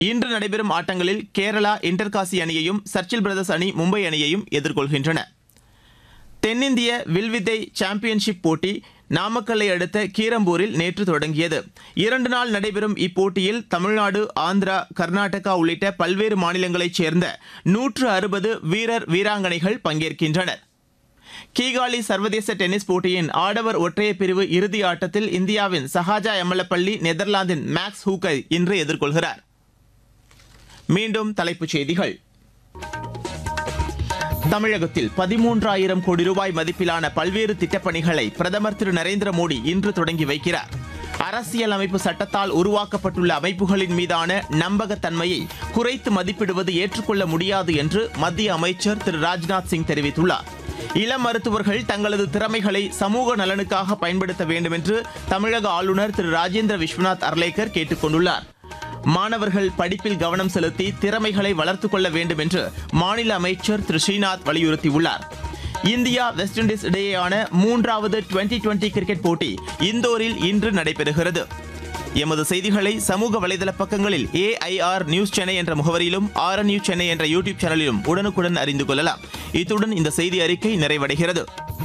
இன்று நடைபெறும் ஆட்டங்களில் கேரளா இன்டர்காசி அணியையும் சர்ச்சில் பிரதர்ஸ் அணி மும்பை அணியையும் எதிர்கொள்கின்றன தென்னிந்திய வில்வித்தை சாம்பியன்ஷிப் போட்டி நாமக்கல்லை அடுத்த கீரம்பூரில் நேற்று தொடங்கியது இரண்டு நாள் நடைபெறும் இப்போட்டியில் தமிழ்நாடு ஆந்திரா கர்நாடகா உள்ளிட்ட பல்வேறு மாநிலங்களைச் சேர்ந்த நூற்று அறுபது வீரர் வீராங்கனைகள் பங்கேற்கின்றனர் கீகாலி சர்வதேச டென்னிஸ் போட்டியின் ஆடவர் ஒற்றையர் பிரிவு இறுதி ஆட்டத்தில் இந்தியாவின் சஹாஜா எம்மலப்பள்ளி நெதர்லாந்தின் மேக்ஸ் ஹூக்கை இன்று எதிர்கொள்கிறார் மீண்டும் தலைப்புச் செய்திகள் தமிழகத்தில் பதிமூன்றாயிரம் கோடி ரூபாய் மதிப்பிலான பல்வேறு திட்டப்பணிகளை பிரதமர் திரு நரேந்திர மோடி இன்று தொடங்கி வைக்கிறார் அரசியல் அமைப்பு சட்டத்தால் உருவாக்கப்பட்டுள்ள அமைப்புகளின் மீதான நம்பகத்தன்மையை குறைத்து மதிப்பிடுவது ஏற்றுக்கொள்ள முடியாது என்று மத்திய அமைச்சர் திரு ராஜ்நாத் சிங் தெரிவித்துள்ளார் இளம் மருத்துவர்கள் தங்களது திறமைகளை சமூக நலனுக்காக பயன்படுத்த வேண்டும் என்று தமிழக ஆளுநர் திரு ராஜேந்திர விஸ்வநாத் அர்லேக்கர் கேட்டுக் கொண்டுள்ளார் மாணவர்கள் படிப்பில் கவனம் செலுத்தி திறமைகளை வளர்த்துக் கொள்ள வேண்டும் என்று மாநில அமைச்சர் திரு ஸ்ரீநாத் வலியுறுத்தியுள்ளார் இந்தியா வெஸ்ட் இண்டீஸ் இடையேயான மூன்றாவது டுவெண்டி டுவெண்டி கிரிக்கெட் போட்டி இந்தோரில் இன்று நடைபெறுகிறது எமது செய்திகளை சமூக வலைதள பக்கங்களில் ஏஐஆர் நியூஸ் சென்னை என்ற முகவரியிலும் ஆர் நியூஸ் சென்னை என்ற யூடியூப் சேனலிலும் உடனுக்குடன் அறிந்து கொள்ளலாம் இத்துடன் இந்த செய்தி அறிக்கை நிறைவடைகிறது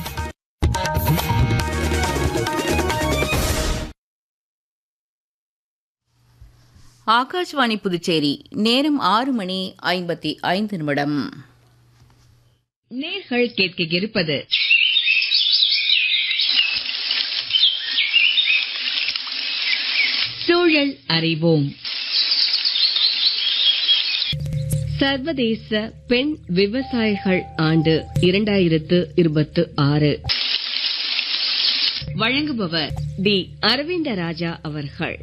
ஆகாஷ்வாணி புதுச்சேரி நேரம் ஆறு மணி ஐம்பத்தி ஐந்து நிமிடம் நேர்கள் கேட்க இருப்பது சூழல் அறிவோம் சர்வதேச பெண் விவசாயிகள் ஆண்டு இரண்டாயிரத்து இருபத்து ஆறு வழங்குபவர் டி அரவிந்த ராஜா அவர்கள்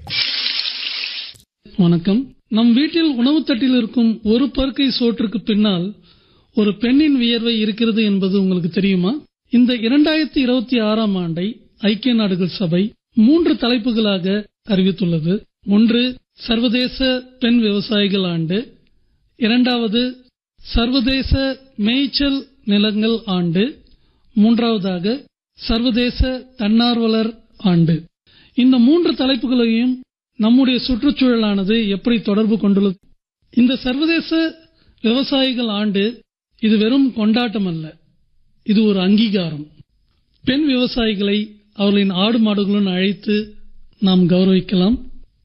வணக்கம் நம் வீட்டில் உணவு தட்டில் இருக்கும் ஒரு பருக்கை சோற்றுக்கு பின்னால் ஒரு பெண்ணின் வியர்வை இருக்கிறது என்பது உங்களுக்கு தெரியுமா இந்த இரண்டாயிரத்தி இருபத்தி ஆறாம் ஆண்டை ஐக்கிய நாடுகள் சபை மூன்று தலைப்புகளாக அறிவித்துள்ளது ஒன்று சர்வதேச பெண் விவசாயிகள் ஆண்டு இரண்டாவது சர்வதேச மேய்ச்சல் நிலங்கள் ஆண்டு மூன்றாவதாக சர்வதேச தன்னார்வலர் ஆண்டு இந்த மூன்று தலைப்புகளையும் நம்முடைய சுற்றுச்சூழலானது எப்படி தொடர்பு கொண்டுள்ளது இந்த சர்வதேச விவசாயிகள் ஆண்டு இது வெறும் கொண்டாட்டம் அல்ல இது ஒரு அங்கீகாரம் பெண் விவசாயிகளை அவர்களின் ஆடு மாடுகளுடன் அழைத்து நாம் கௌரவிக்கலாம்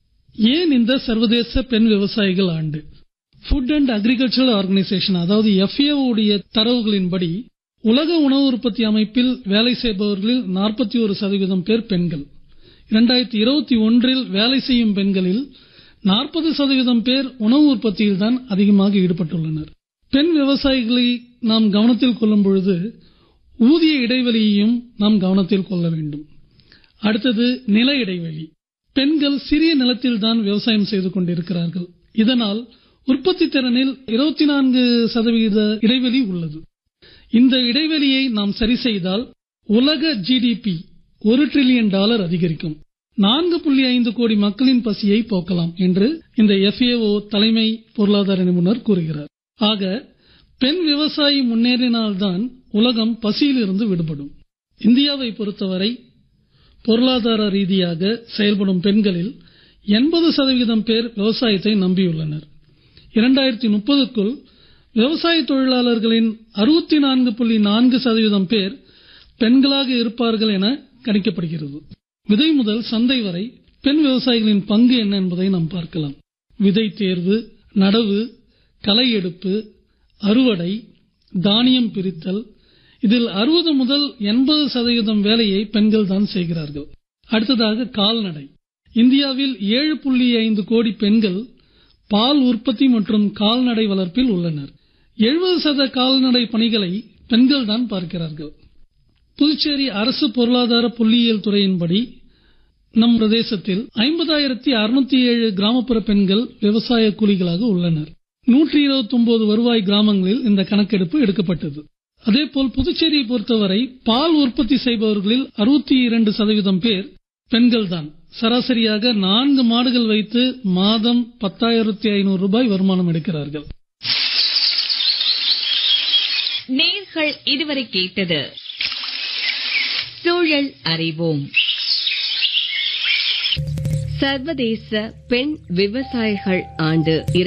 ஏன் இந்த சர்வதேச பெண் விவசாயிகள் ஆண்டு ஃபுட் அண்ட் அக்ரிகல்ச்சரல் ஆர்கனைசேஷன் அதாவது எஃப்ஏஓ உடைய தரவுகளின்படி உலக உணவு உற்பத்தி அமைப்பில் வேலை செய்பவர்களில் நாற்பத்தி ஒரு சதவீதம் பேர் பெண்கள் இரண்டாயிரத்தி இருபத்தி ஒன்றில் வேலை செய்யும் பெண்களில் நாற்பது சதவீதம் பேர் உணவு உற்பத்தியில் தான் அதிகமாக ஈடுபட்டுள்ளனர் பெண் விவசாயிகளை நாம் கவனத்தில் கொள்ளும் பொழுது ஊதிய இடைவெளியையும் நாம் கவனத்தில் கொள்ள வேண்டும் அடுத்தது நில இடைவெளி பெண்கள் சிறிய நிலத்தில் தான் விவசாயம் செய்து கொண்டிருக்கிறார்கள் இதனால் உற்பத்தி திறனில் இருபத்தி நான்கு சதவீத இடைவெளி உள்ளது இந்த இடைவெளியை நாம் சரி செய்தால் உலக ஜிடிபி ஒரு டிரில்லியன் டாலர் அதிகரிக்கும் நான்கு புள்ளி ஐந்து கோடி மக்களின் பசியை போக்கலாம் என்று இந்த எஃப்ஏஓ தலைமை பொருளாதார நிபுணர் கூறுகிறார் ஆக பெண் விவசாயி முன்னேறினால்தான் உலகம் பசியிலிருந்து விடுபடும் இந்தியாவை பொறுத்தவரை பொருளாதார ரீதியாக செயல்படும் பெண்களில் எண்பது சதவீதம் பேர் விவசாயத்தை நம்பியுள்ளனர் இரண்டாயிரத்தி முப்பதுக்குள் விவசாய தொழிலாளர்களின் அறுபத்தி நான்கு புள்ளி நான்கு சதவீதம் பேர் பெண்களாக இருப்பார்கள் என கணிக்கப்படுகிறது விதை முதல் சந்தை வரை பெண் விவசாயிகளின் பங்கு என்ன என்பதை நாம் பார்க்கலாம் விதை தேர்வு நடவு களை எடுப்பு அறுவடை தானியம் பிரித்தல் இதில் அறுபது முதல் எண்பது சதவீதம் வேலையை பெண்கள் தான் செய்கிறார்கள் அடுத்ததாக கால்நடை இந்தியாவில் ஏழு புள்ளி ஐந்து கோடி பெண்கள் பால் உற்பத்தி மற்றும் கால்நடை வளர்ப்பில் உள்ளனர் எழுபது சத கால்நடை பணிகளை பெண்கள் தான் பார்க்கிறார்கள் புதுச்சேரி அரசு பொருளாதார புள்ளியியல் துறையின்படி நம் பிரதேசத்தில் ஐம்பதாயிரத்தி அறுநூத்தி ஏழு கிராமப்புற பெண்கள் விவசாய கூலிகளாக உள்ளனர் நூற்றி இருபத்தி ஒன்பது வருவாய் கிராமங்களில் இந்த கணக்கெடுப்பு எடுக்கப்பட்டது அதேபோல் புதுச்சேரியை பொறுத்தவரை பால் உற்பத்தி செய்பவர்களில் அறுபத்தி இரண்டு சதவீதம் பேர் பெண்கள் தான் சராசரியாக நான்கு மாடுகள் வைத்து மாதம் பத்தாயிரத்தி ஐநூறு ரூபாய் வருமானம் எடுக்கிறார்கள் நேர்கள் இதுவரை கேட்டது சூழல் அறிவோம் சர்வதேச பெண் விவசாயிகள் ஆண்டு